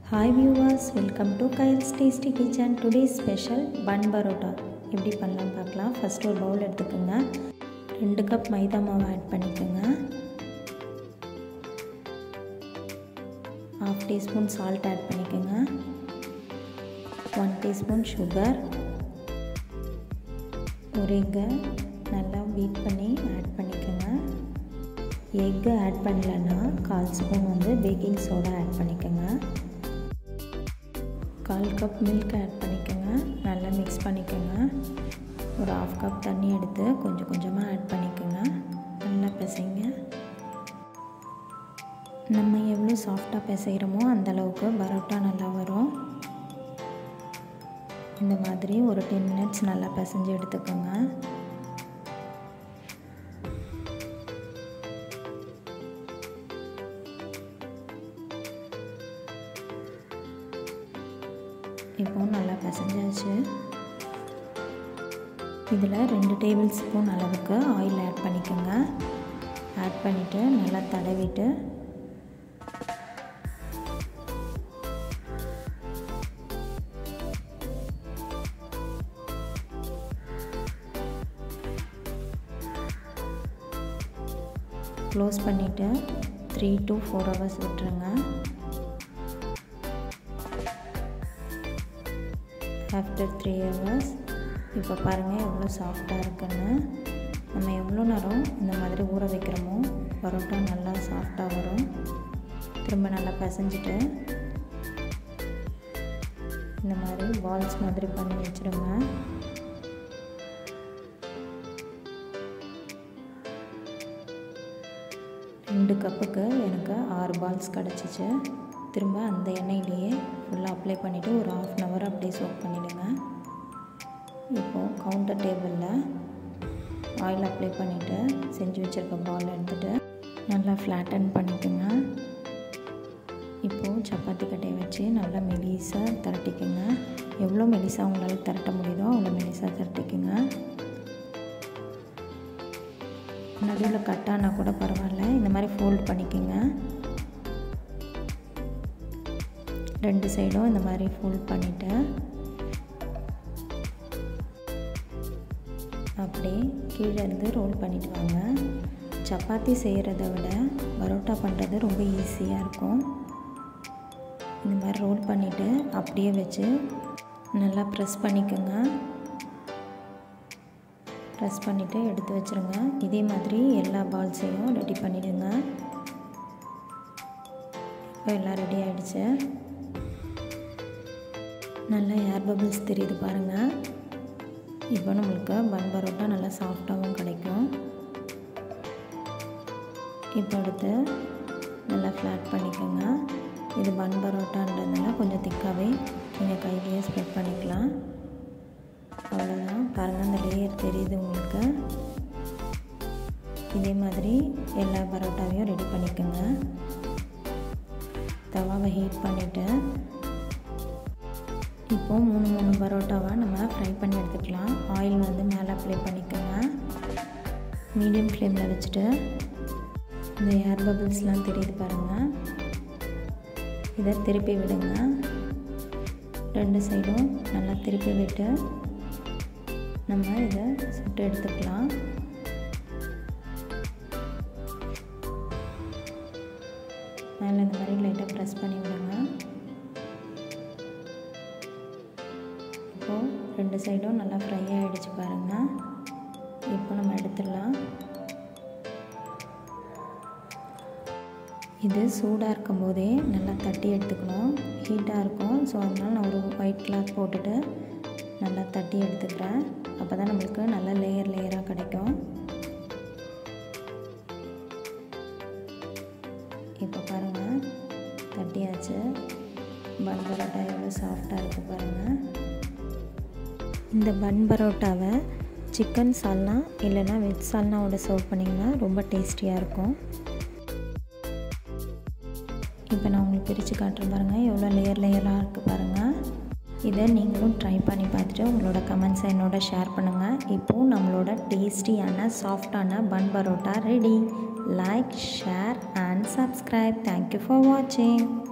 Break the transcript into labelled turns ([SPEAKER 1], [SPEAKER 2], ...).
[SPEAKER 1] hi viewers welcome to Kyle's tasty kitchen today special bun parotta எப்படி பண்ணலாம் பார்க்கலாம் first ஒரு பவுல் எடுத்துக்கோங்க ரெண்டு கப் மைதா மாவு ஆட் பண்ணிக்கோங்க ஹாஃப் டீஸ்பூன் சால்ட் ஆட் பண்ணிக்கோங்க ஒன் டீஸ்பூன் சுகர் ஒரு எக்கை நல்லா பீட் பண்ணி ஆட் பண்ணிக்கோங்க எக்கு ஆட் பண்ணலன்னா கால் ஸ்பூன் வந்து பேக்கிங் சோடா ஆட் பண்ணிக்கோங்க கால் கப் மில்க் ஆட் பண்ணிக்கோங்க நல்லா மிக்ஸ் பண்ணிக்கோங்க ஒரு ஆஃப் கப் தண்ணி எடுத்து கொஞ்சம் கொஞ்சமாக ஆட் பண்ணிக்கோங்க நல்லா பிசைங்க நம்ம எவ்வளோ சாஃப்டாக பிசைகிறோமோ அந்தளவுக்கு பரோட்டா நல்லா வரும் இந்த மாதிரி ஒரு டென் மினிட்ஸ் நல்லா பிசைஞ்சு எடுத்துக்கோங்க இப்போ நல்லா பிசைஞ்சாச்சு இதில் ரெண்டு டேபிள் ஸ்பூன் அளவுக்கு ஆயில் ஆட் பண்ணிக்கோங்க ஆட் பண்ணிவிட்டு நல்லா தடவிட்டு க்ளோஸ் பண்ணிவிட்டு த்ரீ டு ஃபோர் ஹவர்ஸ் விட்டுருங்க ஆஃப்டர் த்ரீ ஹவர்ஸ் இப்போ பாருங்கள் எவ்வளோ சாஃப்டாக இருக்குன்னு நம்ம எவ்வளோ நேரம் இந்த மாதிரி ஊற வைக்கிறோமோ பரோட்டா நல்லா சாஃப்டாக வரும் திரும்ப நல்லா பிசைஞ்சிட்டு இந்த மாதிரி பால்ஸ் மாதிரி பண்ணி வச்சுடுங்க ரெண்டு கப்புக்கு எனக்கு ஆறு பால்ஸ் கிடச்சிச்சு திரும்ப அந்த எண்ணெயிலேயே ஃபுல்லாக அப்ளை பண்ணிவிட்டு ஒரு ஆஃப் அன் ஹவர் அப்படியே சோக் பண்ணிவிடுங்க இப்போது கவுண்டர் டேபிளில் ஆயில் அப்ளை பண்ணிவிட்டு செஞ்சு வச்சுருக்க பால் எடுத்துகிட்டு நல்லா ஃப்ளாட்டன் பண்ணிக்கோங்க இப்போது சப்பாத்தி கட்டையை வச்சு நல்லா மெலிசாக திரட்டிக்கோங்க எவ்வளோ மெலிசாக உங்களால் திரட்ட முடியுதோ அவ்வளோ மெலிசாக திரட்டிக்கோங்க நடுவில் கட்டானா கூட பரவாயில்ல இந்த மாதிரி ஃபோல்ட் பண்ணிக்கோங்க ரெண்டு சைடும் இந்த மாதிரி ஃபோல்ட் பண்ணிவிட்டு அப்படியே கீழே இருந்து ரோல் பண்ணிட்டு வாங்க சப்பாத்தி செய்கிறத விட பரோட்டா பண்ணுறது ரொம்ப ஈஸியாக இருக்கும் இந்த மாதிரி ரோல் பண்ணிவிட்டு அப்படியே வச்சு நல்லா ப்ரெஸ் பண்ணிக்கோங்க ப்ரெஸ் பண்ணிவிட்டு எடுத்து வச்சுருங்க இதே மாதிரி எல்லா பால்ஸையும் ரெடி பண்ணிவிடுங்க இப்போ எல்லாம் ரெடி ஆகிடுச்சு நல்லா ஏர் பபிள்ஸ் தெரியுது பாருங்கள் இப்போ நம்மளுக்கு பன் பரோட்டா நல்லா சாஃப்டாகவும் கிடைக்கும் இப்போ எடுத்து நல்லா ஃப்ளாட் பண்ணிக்கோங்க இது பன் பரோட்டான்றதுனால கொஞ்சம் திக்காகவே நீங்கள் கையிலேயே ஸ்ப்ரெட் பண்ணிக்கலாம் அவ்வளோதான் பாருங்கள் அந்த லேயர் தெரியுது உங்களுக்கு இதே மாதிரி எல்லா பரோட்டாவையும் ரெடி பண்ணிக்கோங்க தவாவை ஹீட் பண்ணிவிட்டு இப்போது மூணு மூணு பரோட்டாவை நம்ம ஃப்ரை பண்ணி எடுத்துக்கலாம் ஆயில் வந்து மேலே அப்ளை பண்ணிக்கோங்க மீடியம் ஃப்ளேமில் வச்சுட்டு இந்த ஏர் பபிள்ஸ்லாம் தெரியுது பாருங்கள் இதை திருப்பி விடுங்க ரெண்டு சைடும் நல்லா திருப்பி விட்டு நம்ம இதை சுட்டு எடுத்துக்கலாம் மேலே இந்த மாதிரி லைட்டாக ப்ரெஸ் பண்ணி விடுங்க இப்போது ரெண்டு சைடும் நல்லா ஃப்ரை ஆகிடுச்சு பாருங்கள் இப்போ நம்ம எடுத்துடலாம் இது சூடாக இருக்கும் போதே நல்லா தட்டி எடுத்துக்கணும் ஹீட்டாக இருக்கும் ஸோ அதனால் நான் ஒரு ஒயிட் கிளாத் போட்டுட்டு நல்லா தட்டி எடுத்துக்கிறேன் அப்போ தான் நம்மளுக்கு நல்லா லேயர் லேயராக கிடைக்கும் இப்போ பாருங்கள் தட்டியாச்சு பன் பரோட்டா எவ்வளோ சாஃப்டாக இருக்குது பாருங்கள் இந்த பன் பரோட்டாவை சிக்கன் சால்னா இல்லைனா வெஜ் சால்னாவோட சர்வ் பண்ணிங்கன்னா ரொம்ப டேஸ்டியாக இருக்கும் இப்போ நான் உங்களுக்கு பிரித்து காட்டுறேன் பாருங்கள் எவ்வளோ லேயர் லேயராக இருக்குது பாருங்கள் இதை நீங்களும் ட்ரை பண்ணி பார்த்துட்டு உங்களோட கமெண்ட்ஸை என்னோட ஷேர் பண்ணுங்கள் இப்போது நம்மளோட டேஸ்டியான சாஃப்டான bun parotta ready like share and subscribe thank you for வாட்சிங்